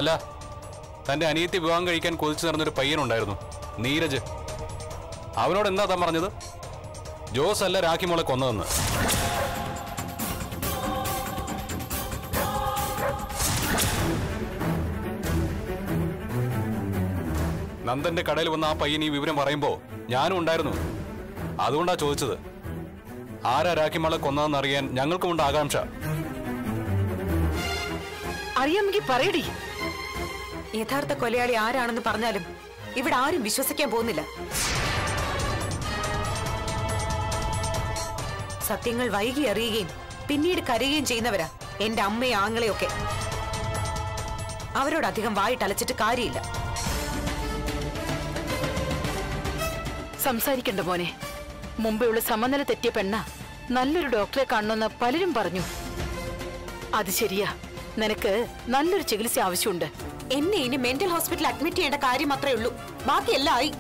അല്ല തന്റെ അനിയത്തി വിവാഹം കഴിക്കാൻ കൊതിച്ചു നടന്നൊരു പയ്യനുണ്ടായിരുന്നു നീരജ് അവനോട് എന്താ താൻ പറഞ്ഞത് ജോസ് അല്ല രാഖി മോളെ കൊന്നതെന്ന് നന്ദന്റെ കടയിൽ വന്ന ആ പയ്യൻ ഈ വിവരം പറയുമ്പോ ഞാനും ഉണ്ടായിരുന്നു അതുകൊണ്ടാ ചോദിച്ചത് ആരാ രാഖിമളെ കൊന്നതെന്ന് അറിയാൻ ഞങ്ങൾക്കുമുണ്ട് ആകാംക്ഷ അറിയാമെങ്കിൽ പറയടി യഥാർത്ഥ കൊലയാളി ആരാണെന്ന് പറഞ്ഞാലും ഇവിടെ ആരും വിശ്വസിക്കാൻ പോകുന്നില്ല സത്യങ്ങൾ വൈകി അറിയുകയും പിന്നീട് കരയുകയും ചെയ്യുന്നവരാ എന്റെ അമ്മയും ആങ്ങളെയൊക്കെ അവരോട് അധികം വായിട്ടലച്ചിട്ട് കാര്യമില്ല സംസാരിക്കണ്ട മോനെ മുമ്പെയുള്ള സമനില തെറ്റിയ പെണ്ണ നല്ലൊരു ഡോക്ടറെ കാണണമെന്ന് പലരും പറഞ്ഞു അത് ശരിയാ നിനക്ക് നല്ലൊരു ചികിത്സ ആവശ്യമുണ്ട് എന്നെ ഇനി മെന്റൽ ഹോസ്പിറ്റലിൽ അഡ്മിറ്റ് ചെയ്യേണ്ട കാര്യം മാത്രമേ ഉള്ളൂ ബാക്കിയെല്ലാം ആയി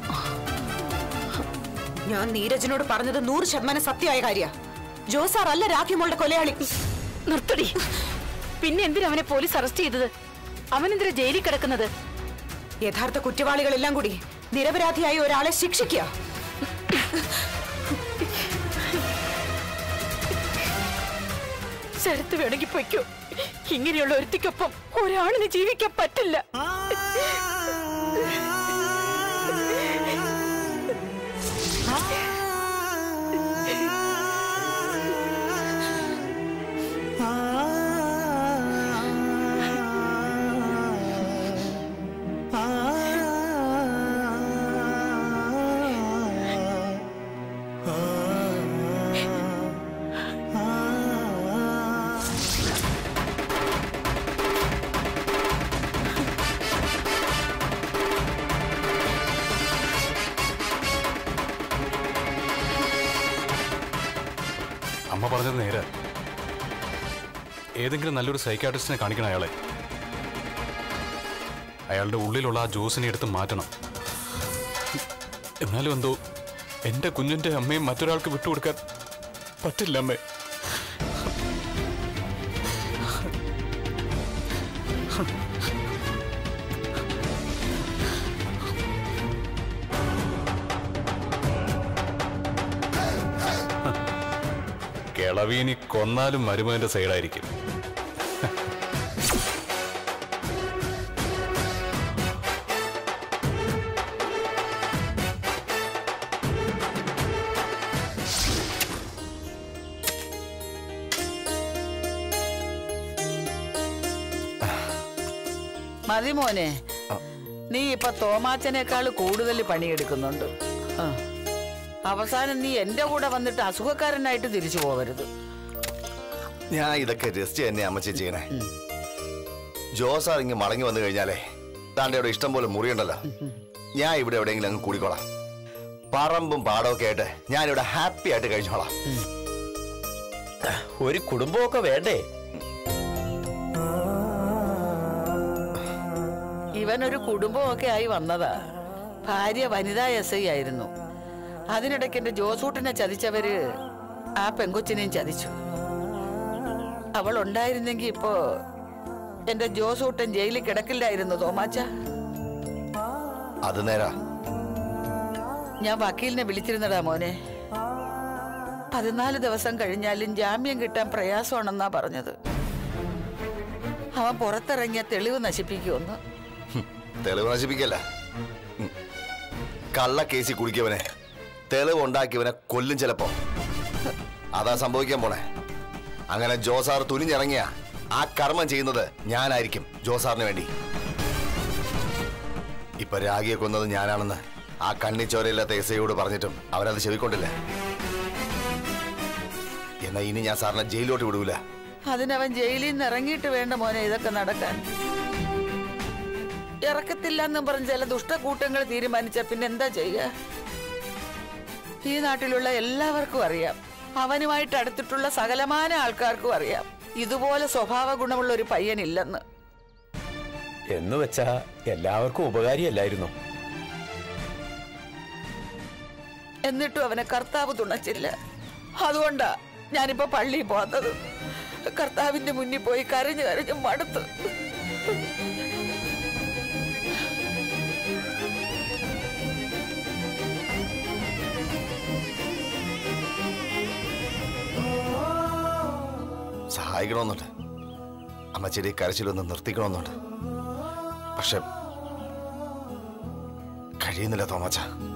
ഞാൻ നീരജിനോട് പറഞ്ഞത് നൂറ് ശതമാനം സത്യമായ കാര്യ ജോസാർ അല്ല രാഖിമോളുടെ കൊലയാളി നിർത്തടി പിന്നെ എന്തിനാ അവനെ പോലീസ് അറസ്റ്റ് ചെയ്തത് അവനെന്തിനാ ജയിലിൽ കിടക്കുന്നത് യഥാർത്ഥ കുറ്റവാളികളെല്ലാം കൂടി നിരപരാധിയായ ഒരാളെ ശിക്ഷിക്കുക ശരത്ത് വേണമെങ്കിൽ പൊയ്ക്കോ ഇങ്ങനെയുള്ള ഒരുത്തിക്കൊപ്പം ഒരാളിന് ജീവിക്കാൻ പറ്റില്ല അമ്മ പറഞ്ഞത് നേരെ ഏതെങ്കിലും നല്ലൊരു സൈക്കാട്രിസ്റ്റിനെ കാണിക്കണം അയാളെ അയാളുടെ ഉള്ളിലുള്ള ആ ജോസിനെ എടുത്ത് മാറ്റണം എന്നാലും എന്തോ എന്റെ കുഞ്ഞിന്റെ അമ്മയും മറ്റൊരാൾക്ക് വിട്ടുകൊടുക്കാൻ പറ്റില്ല അമ്മേ കിളവീനി കൊന്നാലും മരുമകന്റെ സൈഡായിരിക്കും മതി മോനെ നീ ഇപ്പൊ തോമാച്ചനേക്കാൾ കൂടുതൽ പണിയെടുക്കുന്നുണ്ട് ആ. അവസാനം നീ എന്റെ കൂടെ വന്നിട്ട് അസുഖക്കാരനായിട്ട് തിരിച്ചു പോവരുത് ഞാൻ ഇതൊക്കെ രസ്റ്റ് തന്നെ അമ്മച്ചി ചെയ്യണേ ജോസാർ ഇങ്ങ് മടങ്ങി വന്നു കഴിഞ്ഞാലേ താൻ്റെ അവിടെ ഇഷ്ടം പോലെ മുറിയുണ്ടല്ലോ ഞാൻ ഇവിടെ എവിടെയെങ്കിലും അങ്ങ് കൂടിക്കോളാം പറമ്പും പാടമൊക്കെ ആയിട്ട് ഞാനിവിടെ ഹാപ്പി ആയിട്ട് കഴിഞ്ഞോളാം ഒരു കുടുംബമൊക്കെ വേണ്ടേ ഇവനൊരു കുടുംബമൊക്കെ ആയി വന്നതാ ഭാര്യ വനിതാ എസ് ഐ ആയിരുന്നു അതിനിടയ്ക്ക് എന്റെ ജോസൂട്ടിനെ ചതിച്ചവര് ആ പെങ്കൊച്ചിനെയും ചതിച്ചു അവൾ ഉണ്ടായിരുന്നെങ്കി ഇപ്പോ എന്റെ ജോസൂട്ടൻ ജയിലിൽ കിടക്കില്ലായിരുന്നു തോമാച്ച അത് നേരാ ഞാൻ വക്കീലിനെ വിളിച്ചിരുന്നടാ മോനെ പതിനാല് ദിവസം കഴിഞ്ഞാലും ജാമ്യം കിട്ടാൻ പ്രയാസമാണെന്നാ പറഞ്ഞത് അവൻ പുറത്തിറങ്ങിയ തെളിവ് നശിപ്പിക്കുമെന്ന് ഹും, തെളിവ് നശിപ്പിക്കല്ല ഉം. കള്ള കേസി കുടിക്കവനെ തെളിവ് ഉണ്ടാക്കിയവനെ കൊല്ലും ചിലപ്പോ അതാ സംഭവിക്കാൻ പോണേ അങ്ങനെ ജോസാർ തുനിഞ്ഞിറങ്ങിയ ആ കർമ്മം ചെയ്യുന്നത് ഞാനായിരിക്കും ജോസാറിന് വേണ്ടി ഇപ്പൊ രാഗിയെ കൊന്നത് ഞാനാണെന്ന് ആ കണ്ണിച്ചോരയില്ലാത്ത എസ് ഐയോട് പറഞ്ഞിട്ടും അവരത് ചെവിക്കൊണ്ടില്ല എന്നാ ഇനി ഞാൻ സാറിനെ ജയിലിലോട്ട് വിടൂല അതിനവൻ ജയിലിൽ നിന്ന് ഇറങ്ങിയിട്ട് വേണ്ട മോനെ ഇതൊക്കെ നടക്കാൻ ഇറക്കത്തില്ല എന്നും പറഞ്ഞ് ചില ദുഷ്ടക്കൂട്ടങ്ങൾ തീരുമാനിച്ച പിന്നെ എന്താ ചെയ്യുക ഈ നാട്ടിലുള്ള എല്ലാവർക്കും അറിയാം അവനുമായിട്ട് അടുത്തിട്ടുള്ള സകലമാന ആൾക്കാർക്കും അറിയാം ഇതുപോലെ സ്വഭാവ ഗുണമുള്ള ഒരു പയ്യനില്ലെന്ന് എന്ന് വെച്ചാ എല്ലാവർക്കും ഉപകാരിയല്ലായിരുന്നു എന്നിട്ടും അവനെ കർത്താവ് തുണച്ചില്ല അതുകൊണ്ടാ ഞാനിപ്പോ പള്ളിയിൽ പോകുന്നത് കർത്താവിന്റെ മുന്നിൽ പോയി കരഞ്ഞു കരഞ്ഞു മടുത്തു സഹായിക്കണമെന്നുണ്ട് അമ്മച്ചിയുടെ ഈ കരച്ചിലൊന്ന് നിർത്തിക്കണമെന്നുണ്ട് പക്ഷെ കഴിയുന്നില്ല തോമച്ച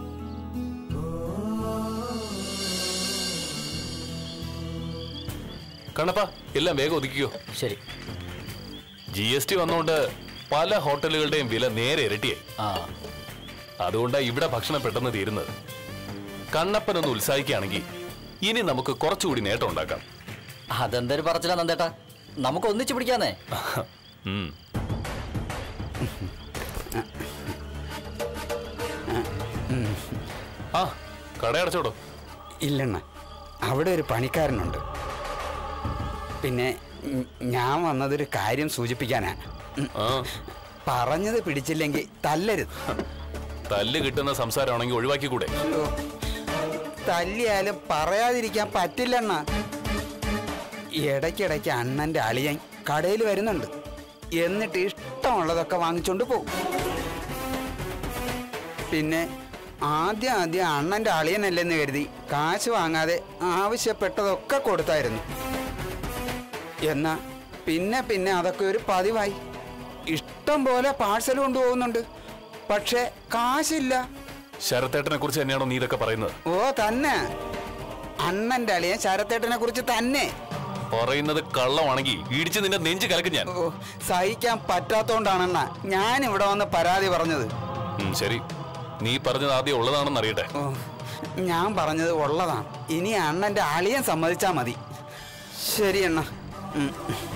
കണ്ണപ്പ എല്ലാം വേഗം ഒതുക്കിക്കോ ശരി ജി എസ് ടി വന്നുകൊണ്ട് പല ഹോട്ടലുകളുടെയും വില നേരെ ഇരട്ടിയായി ആ അതുകൊണ്ടാ ഇവിടെ ഭക്ഷണം പെട്ടെന്ന് തീരുന്നത് കണ്ണപ്പനൊന്ന് ഉത്സാഹിക്കുകയാണെങ്കിൽ ഇനി നമുക്ക് കുറച്ചുകൂടി നേട്ടം ഉണ്ടാക്കാം അതെന്തൊരു പറച്ചില്ല നന്ദേട്ടാ നമുക്ക് ഒന്നിച്ചു പിടിക്കാന്നേ ഉം. ആ കടയടച്ചോടോ ഇല്ലെണ്ണ അവിടെ ഒരു പണിക്കാരനുണ്ട് പിന്നെ ഉം, ഞാൻ വന്നതൊരു കാര്യം സൂചിപ്പിക്കാനാണ് ഉം, ആ പറഞ്ഞത് പിടിച്ചില്ലെങ്കിൽ തല്ലരുത് തല്ല് കിട്ടുന്ന സംസാരമാണെങ്കിൽ ഒഴിവാക്കിക്കൂടെ ഓ, തല്ലിയാലും പറയാതിരിക്കാൻ പറ്റില്ലെണ്ണ ഇടയ്ക്കിടയ്ക്ക് അണ്ണന്റെ അളിയൻ കടയിൽ വരുന്നുണ്ട് എന്നിട്ട് ഇഷ്ടമുള്ളതൊക്കെ വാങ്ങിച്ചോണ്ട് പോകും പിന്നെ ആദ്യം ആദ്യം അണ്ണന്റെ അളിയനല്ലെന്ന് കരുതി കാശ് വാങ്ങാതെ ആവശ്യപ്പെട്ടതൊക്കെ കൊടുത്തായിരുന്നു എന്നാ പിന്നെ പിന്നെ അതൊക്കെ ഒരു പതിവായി ഇഷ്ടം പോലെ പാഴ്സൽ കൊണ്ടുപോകുന്നുണ്ട് പക്ഷെ കാശില്ല ശരത്തേട്ടനെ കുറിച്ച് തന്നെയാണോ നീ ഇതൊക്കെ പറയുന്നത് ഓ തന്നെ അണ്ണന്റെ അളിയൻ ശരത്തേട്ടനെ കുറിച്ച് തന്നെ പറയുന്നത് കള്ളമാണെങ്കിൽ ഇടിച്ച് നിന്റെ നെഞ്ച് കലക്കും ഞാൻ ഓ സഹിക്കാൻ പറ്റാത്തോണ്ടാണെണ്ണ ഞാൻ ഇവിടെ വന്ന് പരാതി പറഞ്ഞത് ഉം, ശരി നീ പറഞ്ഞത് ആദ്യം ഉള്ളതാണെന്ന് അറിയട്ടെ ഓ ഞാൻ പറഞ്ഞത് ഉള്ളതാണ് ഇനി അണ്ണന്റെ അളിയൻ സമ്മതിച്ചാ മതി ശരി അണ്ണ ഉം.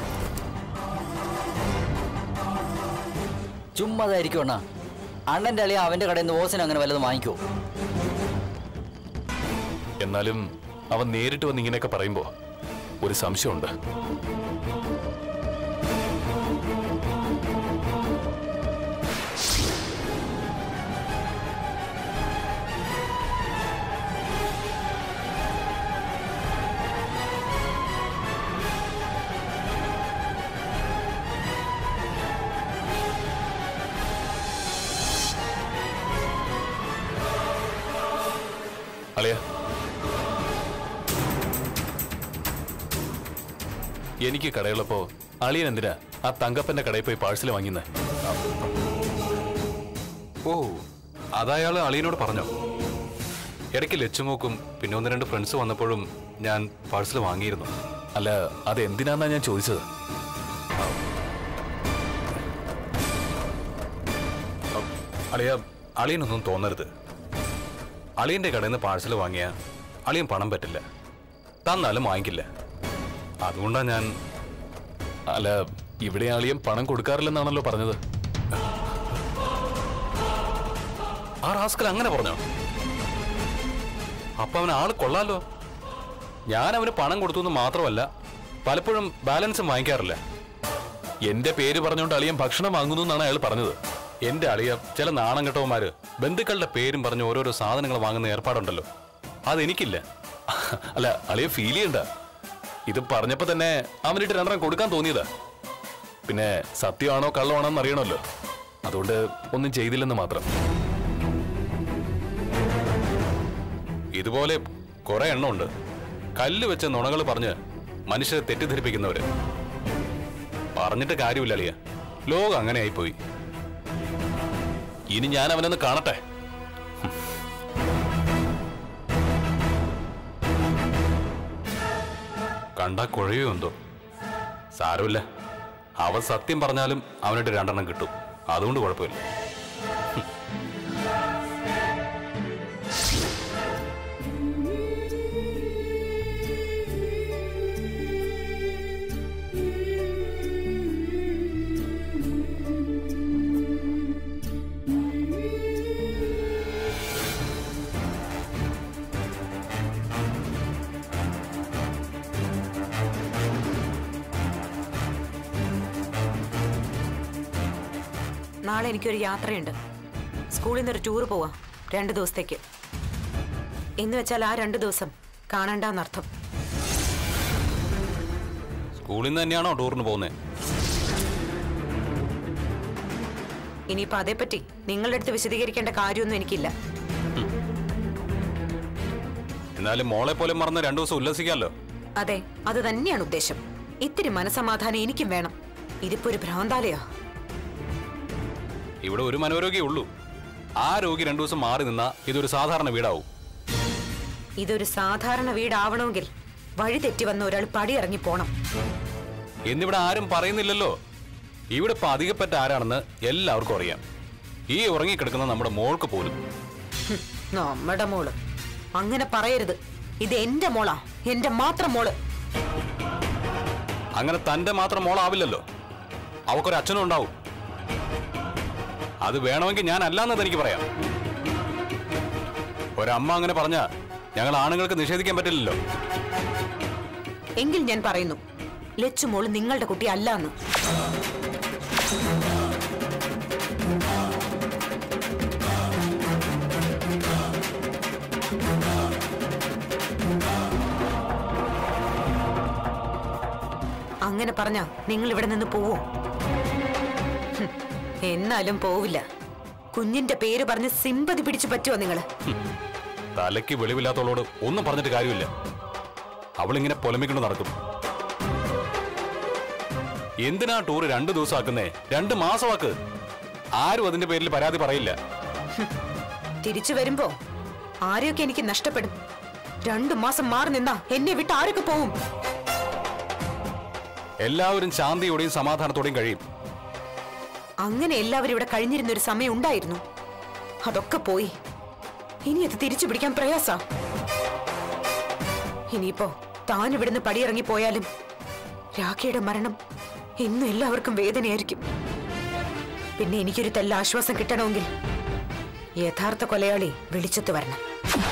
ചുമ്മാതായിരിക്കും അണ്ണാ അണ്ണന്റെ അളിയ അവന്റെ കടയിൽ നിന്ന് ഓസിന് അങ്ങനെ വല്ലതും വാങ്ങിക്കോ എന്നാലും അവൻ നേരിട്ട് വന്ന് ഇങ്ങനെയൊക്കെ പറയുമ്പോ ഒരു സംശയമുണ്ട് അളിയ എനിക്ക് കടയുള്ളപ്പോ അളിയൻ എന്തിനാ ആ തങ്കപ്പന്റെ കടയിൽ പോയി പാഴ്സൽ വാങ്ങിന്ന് ഓ അതയാൾ അളിയനോട് പറഞ്ഞോ ഇടയ്ക്ക് ലച്ചുമോക്കും പിന്നെ ഒന്ന് രണ്ട് ഫ്രണ്ട്സ് വന്നപ്പോഴും ഞാൻ പാഴ്സൽ വാങ്ങിയിരുന്നു അല്ല അത് എന്തിനാന്നാ ഞാൻ ചോദിച്ചത് അളിയ അളിയനൊന്നും തോന്നരുത് അളിയന്റെ കടയിൽ നിന്ന് പാഴ്സൽ വാങ്ങിയ അളിയൻ പണം പറ്റില്ല തന്നാലും വാങ്ങിക്കില്ല അതുകൊണ്ടാ ഞാൻ അല്ല ഇവിടെ അളിയൻ പണം കൊടുക്കാറില്ലെന്നാണല്ലോ പറഞ്ഞത് ആ റാസ്കൽ അങ്ങനെ പറഞ്ഞോ അപ്പൊ അവൻ ആള് കൊള്ളാലോ ഞാൻ അവന് പണം കൊടുത്തു എന്ന് മാത്രമല്ല പലപ്പോഴും ബാലൻസും വാങ്ങിക്കാറില്ല എന്റെ പേര് പറഞ്ഞുകൊണ്ട് അളിയൻ ഭക്ഷണം വാങ്ങുന്നു എന്നാണ് അയാൾ പറഞ്ഞത് എന്റെ അളിയ ചില നാണം കെട്ടവന്മാര് ബന്ധുക്കളുടെ പേരും പറഞ്ഞ് ഓരോരോ സാധനങ്ങൾ വാങ്ങുന്ന ഏർപ്പാടുണ്ടല്ലോ അതെനിക്കില്ല അല്ല അളിയ ഫീൽ ചെയ്യണ്ട ഇത് പറഞ്ഞപ്പോ തന്നെ അവനിട്ട് രണ്ടെണ്ണം കൊടുക്കാൻ തോന്നിയതാ പിന്നെ സത്യമാണോ കള്ളമാണോ എന്ന് അറിയണമല്ലോ അതുകൊണ്ട് ഒന്നും ചെയ്തില്ലെന്ന് മാത്രം ഇതുപോലെ കുറെ എണ്ണമുണ്ട് കല്ല് വെച്ച നുണകൾ പറഞ്ഞ് മനുഷ്യരെ തെറ്റിദ്ധരിപ്പിക്കുന്നവര് പറഞ്ഞിട്ട് കാര്യമില്ല അളിയ ലോകം അങ്ങനെ ആയിപ്പോയി ഇനി ഞാൻ അവനൊന്ന് കാണട്ടെ കണ്ടാ കുഴയോ എന്തോ സാരമില്ല അവൻ സത്യം പറഞ്ഞാലും അവനിട്ട് രണ്ടെണ്ണം കിട്ടും അതുകൊണ്ട് കുഴപ്പമില്ല നാളെ എനിക്കൊരു യാത്രയുണ്ട് സ്കൂളിൽ നിന്നൊരു ടൂർ പോവാം രണ്ട് ദിവസത്തേക്ക് എന്ന് വെച്ചാൽ ആ രണ്ട് ദിവസം കാണണ്ടെന്നർത്ഥം സ്കൂളിൽ നിന്ന് തന്നെയാണോ ടൂറിന് പോകുന്നത് ഇനിയിപ്പോ അതേപ്പറ്റി നിങ്ങളുടെ അടുത്ത് വിശദീകരിക്കേണ്ട കാര്യമൊന്നും എനിക്കില്ല എന്നാലും മോളെ പോലെ മറന്ന് രണ്ടു ദിവസം ഉല്ലസിക്കാമല്ലോ അതെ അത് തന്നെയാണ് ഉദ്ദേശം ഇത്തിരി മനസമാധാനം എനിക്കും വേണം ഇതിപ്പോ ഒരു ഭ്രാന്താലയാ ഇവിടെ ഒരു മനോരോഗിയേ ഉള്ളൂ ആ രോഗി രണ്ടു ദിവസം മാറി നിന്നാ ഇതൊരു സാധാരണ വീടാവും ഇതൊരു സാധാരണ വീടാവണമെങ്കിൽ വഴി തെറ്റി വന്ന ഒരാൾ പടിയിറങ്ങി പോണം എന്നിവിടെ ആരും പറയുന്നില്ലല്ലോ ഇവിടെ ഇപ്പൊ അധികപ്പറ്റ ആരാണെന്ന് എല്ലാവർക്കും അറിയാം ഈ ഉറങ്ങിക്കിടക്കുന്ന നമ്മുടെ മോൾക്ക് പോലും ഹും, നമ്മുടെ മോള് അങ്ങനെ പറയരുത് ഇത് എന്റെ മോളാ എന്റെ മാത്രം മോള് അങ്ങനെ തന്റെ മാത്രം മോളാവില്ലല്ലോ അവക്കൊരു അച്ഛനും ഉണ്ടാവും അത് വേണമെങ്കിൽ ഞാൻ അല്ലാന്നത് എനിക്ക് പറയാം ഒരമ്മ അങ്ങനെ പറഞ്ഞ ഞങ്ങൾ ആണുങ്ങൾക്ക് നിഷേധിക്കാൻ പറ്റില്ലല്ലോ എങ്കിൽ ഞാൻ പറയുന്നു ലച്ചു മോള് നിങ്ങളുടെ കുട്ടി അല്ല എന്ന് അങ്ങനെ പറഞ്ഞ നിങ്ങൾ ഇവിടെ നിന്ന് പോവോ ഹും, എന്നാലും പോവില്ല കുഞ്ഞിന്റെ പേര് പറഞ്ഞ് സിമ്പതി പിടിച്ചു പറ്റുമോ നിങ്ങള് തലയ്ക്ക് വെളിവില്ലാത്തവളോട് ഒന്നും പറഞ്ഞിട്ട് കാര്യമില്ല അവളിങ്ങനെ പൊലമിക്കൊണ്ട് നടക്കും എന്തിനാ ടൂർ രണ്ടു ദിവസം ആക്കുന്നേ രണ്ട് മാസമാക്ക് ആരും അതിന്റെ പേരിൽ പരാതി പറയില്ല തിരിച്ചു വരുമ്പോ ആരെയൊക്കെ എനിക്ക് നഷ്ടപ്പെടും രണ്ടു മാസം മാറി നിന്നാ എന്നെ വിട്ട് ആരൊക്കെ പോവും എല്ലാവരും ശാന്തിയോടെയും സമാധാനത്തോടെയും കഴിയും അങ്ങനെ എല്ലാവരും ഇവിടെ കഴിഞ്ഞിരുന്ന ഒരു സമയം ഉണ്ടായിരുന്നു അതൊക്കെ പോയി ഇനി അത് തിരിച്ചു പിടിക്കാൻ പ്രയാസാ ഇനിയിപ്പോ താൻ ഇവിടുന്ന് പടിയിറങ്ങി പോയാലും രാഖിയുടെ മരണം എന്നും എല്ലാവർക്കും വേദനയായിരിക്കും പിന്നെ എനിക്കൊരു തെല്ല ആശ്വാസം കിട്ടണമെങ്കിൽ യഥാർത്ഥ കൊലയാളി വെളിച്ചത്ത് വരണം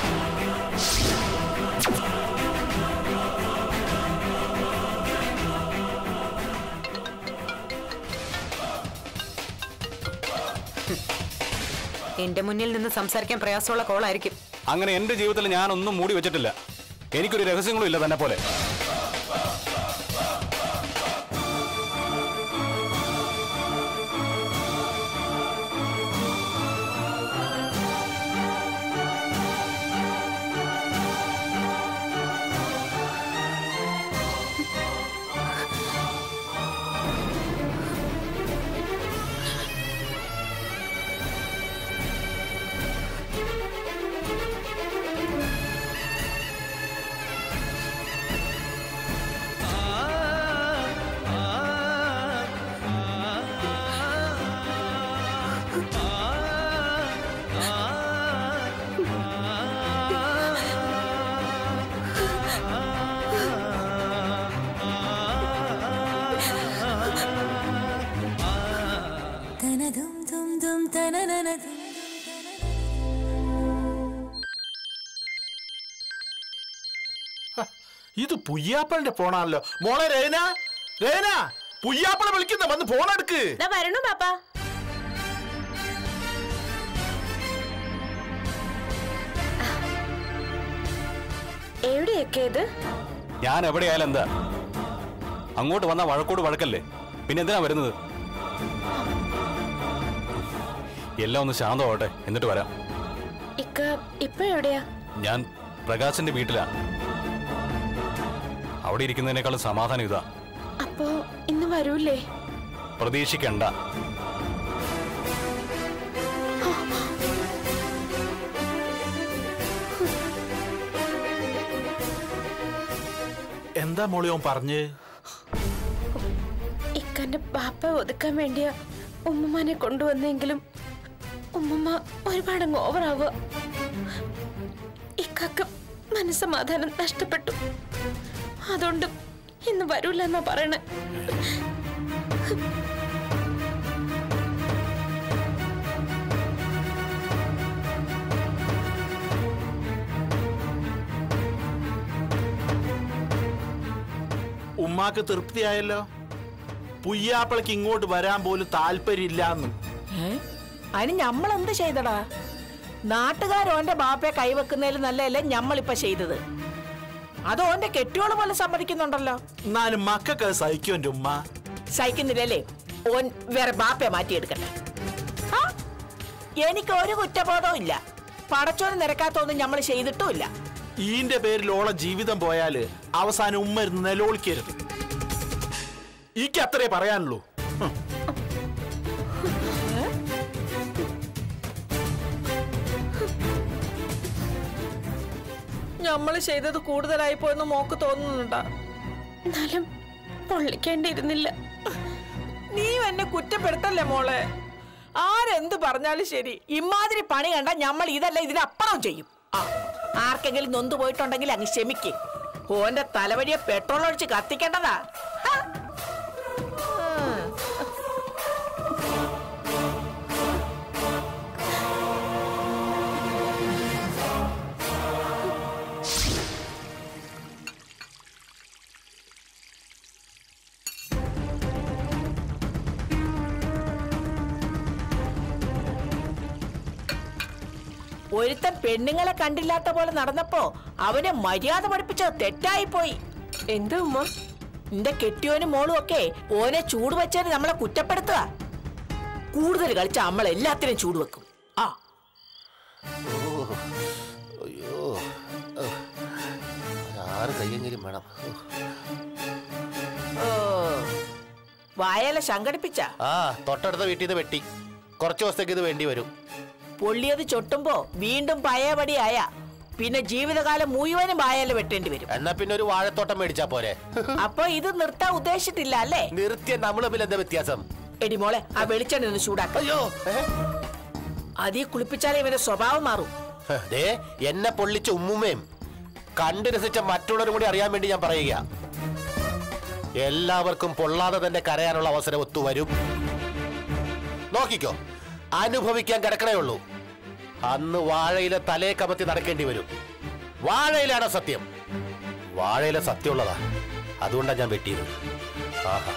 എന്റെ മുന്നിൽ നിന്ന് സംസാരിക്കാൻ പ്രയാസമുള്ള കോളായിരിക്കും അങ്ങനെ എന്റെ ജീവിതത്തിൽ ഞാനൊന്നും മൂടി വെച്ചിട്ടില്ല എനിക്കൊരു രഹസ്യങ്ങളും ഇല്ല തന്നെ പോലെ ഇത് പുയ്യാപ്പളിന്റെ ഫോണാണല്ലോ മോളെ രേന രേന പുയ്യാപ്പളെ വിളിക്കുന്ന വന്ന് ഫോൺ എടുക്ക് വരണു പാപ്പ എവിടെയൊക്കെ ഇത് ഞാൻ എവിടെയായാലും എന്താ അങ്ങോട്ട് വന്ന വഴക്കോട് വഴക്കല്ലേ പിന്നെ എന്തിനാ വരുന്നത് എല്ലാം ഒന്ന് ശാന്തമാവട്ടെ എന്നിട്ട് വരാം ഇക്ക ഇപ്പൊ എവിടെയാ ഞാൻ പ്രകാശിന്റെ വീട്ടിലാ അവിടെ ഇരിക്കുന്നതിനേക്കാളും സമാധാനം ഇതാ അപ്പോ ഇന്ന് വരൂലേ പ്രതീക്ഷിക്കണ്ട എന്താ മോളി ഓൻ പറഞ്ഞ് ഇക്കന്റെ ബാപ്പ ഒതുക്കാൻ വേണ്ടിയ ഉമ്മമാനെ കൊണ്ടുവന്നെങ്കിലും ഉമ്മമ്മ ഒരുപാടങ്ങ് ഓവറാവുക ഇക്കക്ക് മനസ്സമാധാനം നഷ്ടപ്പെട്ടു അതുകൊണ്ട് ഇന്ന് വരൂല എന്നാ പറയണേ ഉമ്മാക്ക് തൃപ്തിയായല്ലോ പുയ്യാപ്പളക്ക് ഇങ്ങോട്ട് വരാൻ പോലും താല്പര്യമില്ലാന്ന് ഏ? അതിന് നമ്മൾ എന്ത് ചെയ്തടാ നാട്ടുകാരോന്റെ ബാപ്പയെ കൈവെക്കുന്നതിൽ നല്ലതല്ലേ ഞമ്മളിപ്പൊ ചെയ്തത് അത് ഓന്റെ കെട്ടിയോള് പോലെ സമ്മതിക്കുന്നുണ്ടല്ലോ എന്നാലും മക്കൾക്ക് അത് സഹിക്കും എന്റെ ഉമ്മ സഹിക്കുന്നില്ലല്ലേ ഓൻ വേറെ ബാപ്പയെ മാറ്റിയെടുക്കട്ടെ ആ? എനിക്ക് ഒരു കുറ്റബോധവും ഇല്ല പടച്ചോന് നിരക്കാത്തൊന്നും നമ്മൾ ചെയ്തിട്ടുമില്ല ഈന്റെ പേരിൽ ഓളെ ജീവിതം പോയാല് അവസാനം ഉമ്മ ഇരുന്ന് നിലവിളിക്കരുത് ഈക്ക് അത്രേ പറയാനുള്ളൂ ഹും. നമ്മള് ചെയ്തത് കൂടുതലായി പോയെന്ന് മോക്ക് തോന്നുന്നുണ്ടാ എന്നാലും പൊള്ളിക്കേണ്ടിയിരുന്നില്ല നീ എന്നെ കുറ്റപ്പെടുത്തല്ലേ മോളെ ആരെന്ത് പറഞ്ഞാലും ശരി ഇമാതിരി പണി കണ്ട നമ്മൾ ഇതല്ല ഇതിനപ്പുറം ചെയ്യും ആ ആർക്കെങ്കിലും നൊന്തു പോയിട്ടുണ്ടെങ്കിൽ അങ്ങ് ക്ഷമിക്ക് ഓന്റെ തലവഴിയെ പെട്രോൾ ഒഴിച്ച് കത്തിക്കേണ്ടതാ ഹ. ഉം. ഒരുത്തൻ പെണ്ണുങ്ങളെ കണ്ടില്ലാത്ത പോലെ നടന്നപ്പോ അവനെ മര്യാദ പഠിപ്പിച്ചത് തെറ്റായി പോയി എന്താ ഉമ്മ നിന്റെ കെട്ടിയോനും മോളും ഒക്കെ ഓനെ ചൂട് വെച്ചതിന് നമ്മളെ കുറ്റപ്പെടുത്തുക കൂടുതൽ കളിച്ച നമ്മൾ എല്ലാത്തിനും ചൂട് വെക്കും ആ അയ്യോ ആറ് കയ്യെങ്കിലും വേണം ഓ, വായല സംഘടിപ്പിച്ച ആ തൊട്ടടുത്ത വീട്ടിൽ നിന്ന് വെട്ടി കുറച്ച് ദിവസത്തേക്ക് ഇത് വേണ്ടി വരും പൊള്ളിയത് ചൊട്ടുമ്പോ വീണ്ടും പഴയപടിയായ പിന്നെ ജീവിതകാലം മുഴുവനും വായല വെട്ടേണ്ടി വരും എന്നാ പിന്നെ ഒരു വാഴത്തോട്ടം മേടിച്ചാ പോരെ അപ്പൊ ഇത് നിർത്താൻ ഉദ്ദേശിച്ചിട്ടില്ല അല്ലേ നിർത്തിയ നമ്മൾ തമ്മിൽ എന്താ വ്യത്യാസം എടി മോളെ ആ വെളിച്ചെണ്ണ ഒന്ന് ചൂടാക്ക അയ്യോ ഏ? അതീ കുളിപ്പിച്ചാലേ ഇവന്റെ സ്വഭാവം മാറും ഹ, ദേ എന്നെ പൊള്ളിച്ച ഉമ്മുമ്മയും കണ്ടു രസിച്ച മറ്റുള്ളവരും കൂടി അറിയാൻ വേണ്ടി ഞാൻ പറയുക എല്ലാവർക്കും പൊള്ളാതെ തന്നെ കരയാനുള്ള അവസരം ഒത്തുവരും നോക്കിക്കോ അനുഭവിക്കാൻ കിടക്കണേ ഉള്ളൂ അന്ന് വാഴയിലെ തലയെ കമത്തി നടക്കേണ്ടി വരും വാഴയിലാണ് സത്യം വാഴയിലെ സത്യമുള്ളതാ അതുകൊണ്ടാണ് ഞാൻ വെട്ടിയത് ആഹാ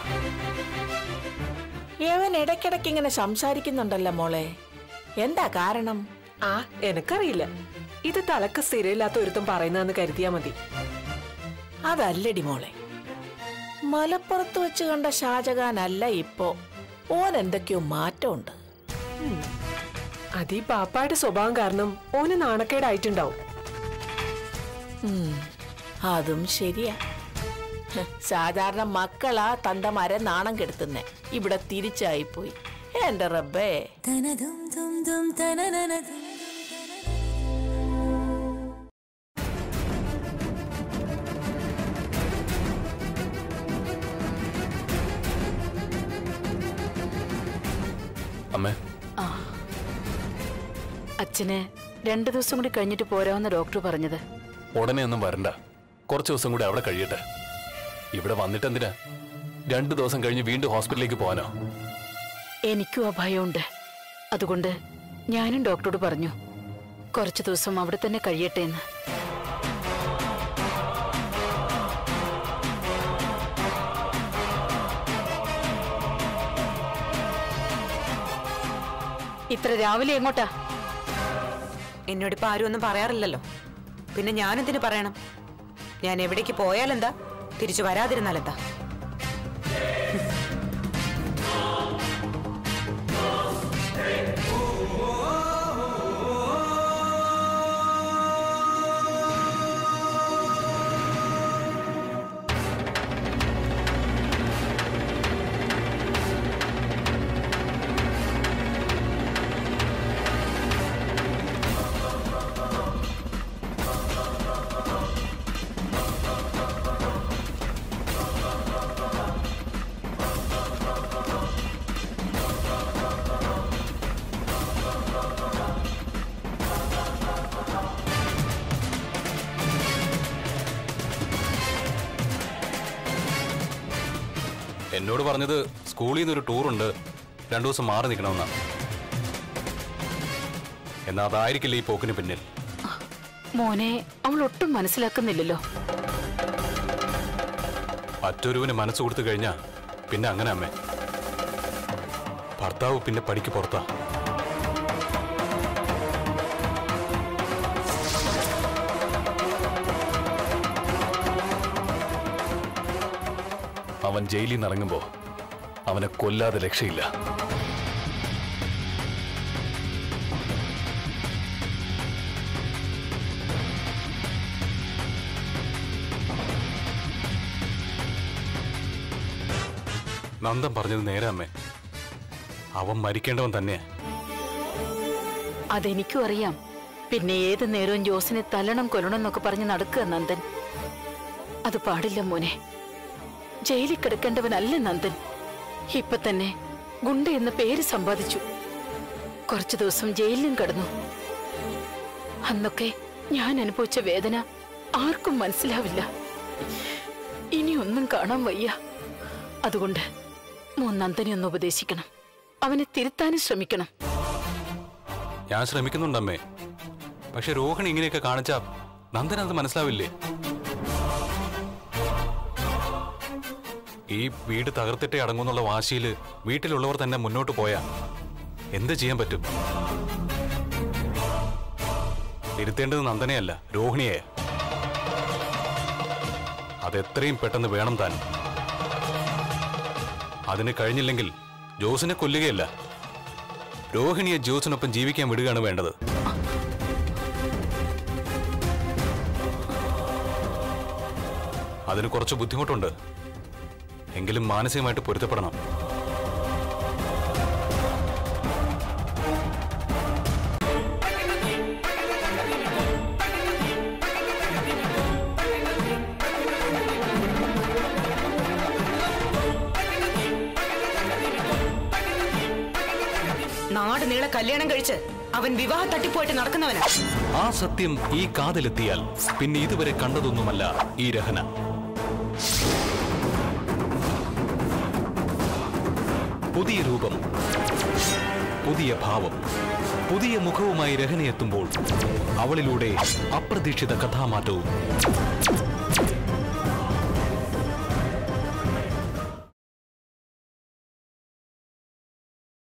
ഇവൻ ഇടയ്ക്കിടയ്ക്ക് ഇങ്ങനെ സംസാരിക്കുന്നുണ്ടല്ലോ മോളെ എന്താ കാരണം ആ എനക്കറിയില്ല ഇത് തലക്ക് സ്ഥിരമില്ലാത്ത ഒരുത്തം പറയുന്നതെന്ന് കരുതിയാ മതി അതല്ലടി മോളെ മലപ്പുറത്ത് വെച്ച് കണ്ട ഷാജഹാൻ ഇപ്പോ ഓൻ എന്തൊക്കെയോ മാറ്റമുണ്ട് അത് ഈ പാപ്പായുടെ സ്വഭാവം കാരണം ഓന് നാണക്കേടായിട്ടുണ്ടാവും ഉം, അതും ശരിയാ ഹ്, സാധാരണ മക്കളാ തന്തമാരെ നാണം കെടുത്തുന്നേ ഇവിടെ തിരിച്ചായിപ്പോയി എന്റെ റബ്ബേ അമ്മേ അച്ഛന് രണ്ടു ദിവസം കൂടി കഴിഞ്ഞിട്ട് പോരാമെന്ന് ഡോക്ടർ പറഞ്ഞത് ഉടനെ ഒന്നും വരണ്ട കുറച്ച് ദിവസം കൂടി അവിടെ കഴിയട്ടെ ഇവിടെ വന്നിട്ട് എന്തിനാ രണ്ടു ദിവസം കഴിഞ്ഞ് വീണ്ടും ഹോസ്പിറ്റലിലേക്ക് പോകാനോ എനിക്കും ആ ഭയമുണ്ട് അതുകൊണ്ട് ഞാനും ഡോക്ടറോട് പറഞ്ഞു കുറച്ചു ദിവസം അവിടെ തന്നെ കഴിയട്ടെ എന്ന് ഇത്ര രാവിലെ എങ്ങോട്ടാ എന്നോടിപ്പോ ആരും ഒന്നും പറയാറില്ലല്ലോ പിന്നെ ഞാനെന്തിനു പറയണം ഞാൻ എവിടേക്ക് പോയാലെന്താ തിരിച്ചു വരാതിരുന്നാലെന്താ എന്നോട് പറഞ്ഞത് സ്കൂളിൽ നിന്ന് ഒരു ടൂറുണ്ട് രണ്ടു ദിവസം മാറി നിൽക്കണമെന്നാ എന്നാ അതായിരിക്കില്ല ഈ പോക്കിന് പിന്നിൽ മോനെ അവൾ ഒട്ടും മനസ്സിലാക്കുന്നില്ലല്ലോ മറ്റൊരുവിന് മനസ്സ് കൊടുത്തു കഴിഞ്ഞാ പിന്നെ അങ്ങനെ അമ്മേ ഭർത്താവ് പിന്നെ പടിക്ക് പുറത്താ അവൻ ജയിലിൽ നിന്ന് ഇറങ്ങുമ്പോ അവനെ കൊല്ലാതെ രക്ഷയില്ല നന്ദൻ പറഞ്ഞത് നേരെ അമ്മേ അവൻ മരിക്കേണ്ടവൻ തന്നെയാ അതെനിക്കും അറിയാം പിന്നെ ഏത് നേരവും ജോസിനെ തല്ലണം കൊല്ലണം എന്നൊക്കെ പറഞ്ഞ് നടക്കുക നന്ദൻ അത് പാടില്ല മോനെ ജയിലിൽ കിടക്കേണ്ടവനല്ല നന്ദൻ ഇപ്പൊ തന്നെ ഗുണ്ട എന്ന പേര് സമ്പാദിച്ചു കുറച്ചു ദിവസം ജയിലിലും കിടന്നു അന്നൊക്കെ ഞാൻ അനുഭവിച്ച വേദന ആർക്കും മനസ്സിലാവില്ല ഇനി ഒന്നും കാണാൻ വയ്യ അതുകൊണ്ട് മോൻ നന്ദനെ ഒന്ന് ഉപദേശിക്കണം അവനെ തിരുത്താനും ശ്രമിക്കണം ഞാൻ ശ്രമിക്കുന്നുണ്ടമ്മേ പക്ഷെ രോഹിണി ഇങ്ങനെയൊക്കെ കാണിച്ചാ നന്ദൻ അത് മനസ്സിലാവില്ലേ ഈ വീട് തകർത്തിട്ടേ അടങ്ങുന്നുള്ള വാശിയിൽ വീട്ടിലുള്ളവർ തന്നെ മുന്നോട്ട് പോയാ എന്ത് ചെയ്യാൻ പറ്റും തിരുത്തേണ്ടത് നന്ദനെയല്ല രോഹിണിയെ അതെത്രയും പെട്ടെന്ന് വേണം താൻ അതിന് കഴിഞ്ഞില്ലെങ്കിൽ ജോസിനെ കൊല്ലുകയല്ല രോഹിണിയെ ജോസിനൊപ്പം ജീവിക്കാൻ വിടുകയാണ് വേണ്ടത് അതിന് കുറച്ച് ബുദ്ധിമുട്ടുണ്ട് എങ്കിലും മാനസികമായിട്ട് പൊരുത്തപ്പെടണം നാട് നീളെ കല്യാണം കഴിച്ച് അവൻ വിവാഹ തട്ടിപ്പോയിട്ട് നടക്കുന്നവനാ ആ സത്യം ഈ കാതിലെത്തിയാൽ പിന്നെ ഇതുവരെ കണ്ടതൊന്നുമല്ല ഈ രഹന പുതിയ രൂപം പുതിയ ഭാവം പുതിയ മുഖവുമായി രഹനയെത്തുമ്പോൾ അവളിലൂടെ അപ്രതീക്ഷിത കഥാമാറ്റവും